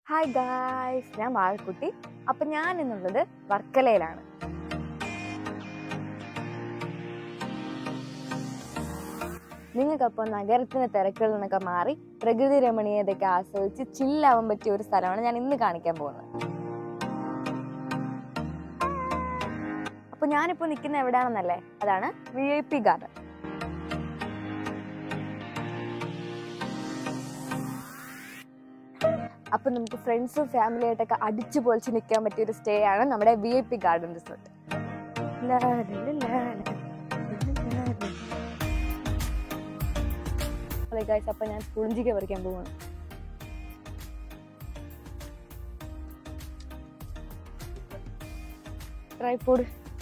Hi guys ഞാൻ വാഴക്കുട്ടി അപ്പൊ ഞാൻ എന്നുള്ളത് വർക്കലയിലാണ് നിങ്ങൾക്കപ്പോൾ നഗരത്തിന്റെ തിരക്കുകളിൽ നിന്നൊക്കെ മാറി പ്രകൃതി രമണീയതയൊക്കെ ആസ്വദിച്ച് ചില്ലാവാൻ പറ്റിയ ഒരു സ്ഥലമാണ് ഞാൻ ഇന്ന് കാണിക്കാൻ പോകുന്നത് അപ്പൊ ഞാനിപ്പോ നിൽക്കുന്ന എവിടെയാണെന്നല്ലേ അതാണ് വി ഐ പി ഗാർഡൻ അപ്പൊ നമുക്ക് ഫ്രണ്ട്സും ഫാമിലി ആയിട്ടൊക്കെ അടിച്ചു പൊളിച്ച് നിൽക്കാൻ പറ്റിയ ഒരു സ്റ്റേ ആണ് നമ്മുടെ V I P garden resort അതെ ഗൈസ് അപ്പൊ ഞാൻ പുളിഞ്ചിക്ക പറിക്കാൻ പോവാണ് ട്രൈപോഡ്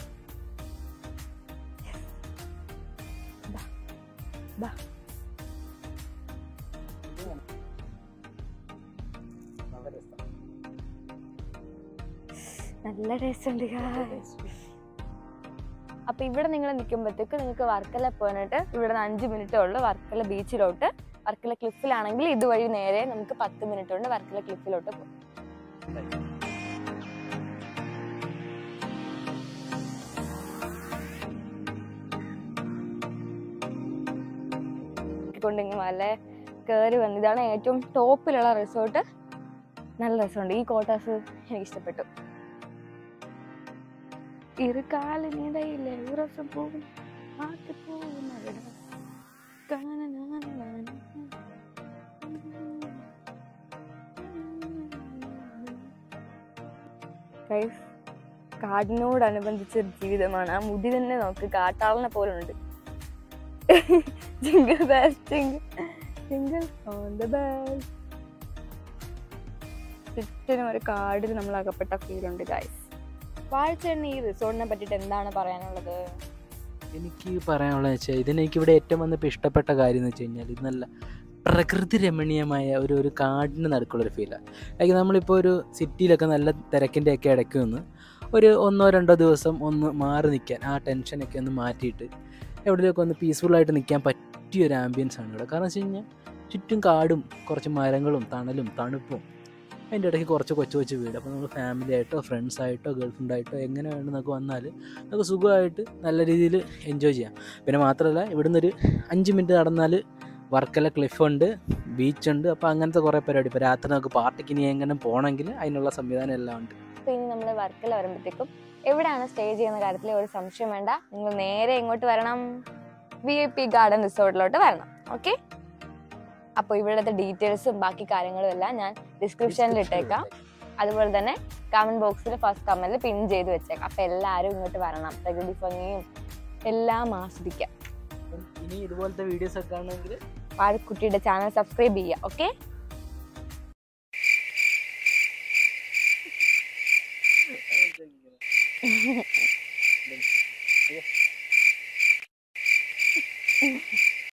നല്ല ടേസ്റ്റ് ഉണ്ട് guys. അപ്പൊ ഇവിടെ നിങ്ങൾ നിൽക്കുമ്പോഴത്തേക്ക് നിങ്ങൾക്ക് വർക്കല പോയിട്ട് ഇവിടെ നിന്ന് അഞ്ച് മിനിറ്റേ ഉള്ളൂ വർക്കല ബീച്ചിലോട്ട് വർക്കല ക്ലിഫിലാണെങ്കിൽ ഇതുവഴി നേരെ നമുക്ക് പത്ത് മിനിറ്റ് കൊണ്ട് വർക്കല ക്ലിഫിലോട്ട് പോകും കൊണ്ടിങ്ങ് മല കയറി വന്നു ഇതാണ് ഏറ്റവും ടോപ്പിലുള്ള റിസോർട്ട് നല്ല രസമുണ്ട് ഈ കോട്ടാസ് എനിക്ക് ഇഷ്ടപ്പെട്ടു ഇരുകാലിനിടയിലെ ഉറസം പോകും കാടിനോടനുബന്ധിച്ച ഒരു ജീവിതമാണ് ആ മുടി തന്നെ നോക്ക് കാട്ടാളനെ പോലെ ഉണ്ട് jingle bell jingle jingle on the bell ചുറ്റിനും ഒരു കാടിൽ നമ്മൾ അകപ്പെട്ട ഫീൽ ഉണ്ട് ഗൈസ് വാഴ്ചേട്ടന് ഈ റിസോർട്ടിനെ പറ്റിയിട്ട് എന്താണ് പറയാനുള്ളത് എനിക്ക് പറയാനുള്ളത് വെച്ചാൽ ഇതിന് എനിക്ക് ഇവിടെ ഏറ്റവും വന്നപ്പോൾ ഇഷ്ടപ്പെട്ട കാര്യം എന്ന് വെച്ച് കഴിഞ്ഞാൽ ഇത് നല്ല പ്രകൃതി രമണീയമായ ഒരു ഒരു കാടിന് നടുക്കുള്ളൊരു ഫീലാണ് ലൈക്ക് നമ്മളിപ്പോൾ ഒരു സിറ്റിയിലൊക്കെ നല്ല തിരക്കിൻ്റെ ഒക്കെ ഇടയ്ക്ക് നിന്ന് ഒരു ഒന്നോ രണ്ടോ ദിവസം ഒന്ന് മാറി നിൽക്കാൻ ആ ടെൻഷനൊക്കെ ഒന്ന് മാറ്റിയിട്ട് എവിടെയൊക്കെ ഒന്ന് പീസ്ഫുള്ളായിട്ട് നിൽക്കാൻ പറ്റിയ ഒരു ആംബിയൻസ് ആണ് ഇവിടെ കാരണം വെച്ച് കഴിഞ്ഞാൽ ചുറ്റും കാടും കുറച്ച് മരങ്ങളും തണലും തണുപ്പും അതിൻ്റെ ഇടയ്ക്ക് കുറച്ച് കൊച്ചു കൊച്ചു വീട് അപ്പോൾ നമ്മൾ ഫാമിലി ആയിട്ടോ ഫ്രണ്ട്സ് ആയിട്ടോ ഗേൾ ഫ്രണ്ടായിട്ടോ എങ്ങനെ വേണം നമുക്ക് വന്നാൽ നമുക്ക് സുഖമായിട്ട് നല്ല രീതിയിൽ എൻജോയ് ചെയ്യാം പിന്നെ മാത്രമല്ല ഇവിടുന്ന് ഒരു അഞ്ച് മിനിറ്റ് നടന്നാൽ വർക്കല ക്ലിഫുണ്ട് ബീച്ചുണ്ട് അപ്പോൾ അങ്ങനത്തെ കുറേ പരിപാടി ഇപ്പോൾ രാത്രി നമുക്ക് പാർട്ടിക്ക് ഇനി എങ്ങനെ പോകണമെങ്കിൽ അതിനുള്ള സംവിധാനം എല്ലാം ഉണ്ട് അപ്പൊ ഇനി നമ്മൾ വർക്കിൽ വരുമ്പോഴത്തേക്കും എവിടെയാണ് സ്റ്റേ ചെയ്യുന്ന കാര്യത്തിൽ ഒരു സംശയം വേണ്ട നിങ്ങൾ നേരെ ഇങ്ങോട്ട് വരണം വി ഐ പി ഗാർഡൻ റിസോർട്ടിലോട്ട് വരണം ഓക്കെ അപ്പോൾ ഇവിടുത്തെ ഡീറ്റെയിൽസും ബാക്കി കാര്യങ്ങളും എല്ലാം ഞാൻ ഡിസ്ക്രിപ്ഷനിൽ ഇട്ടേക്കാം അതുപോലെ തന്നെ കമന്റ് ബോക്സിൽ ഫസ്റ്റ് കമന്റിൽ പിൻ ചെയ്ത് വെച്ചേക്കാം അപ്പൊ എല്ലാവരും ഇങ്ങോട്ട് വരണം പ്രകൃതി ഭംഗിയും എല്ലാം ആസ്വദിക്കാം അപ്പം ഇനി ഇതുപോലത്തെ വീഡിയോസ് ഒക്കെ ആണെങ്കിൽ വാഴക്കുട്ടിയുടെ ചാനൽ സബ്സ്ക്രൈബ് ചെയ്യുക ഓക്കെ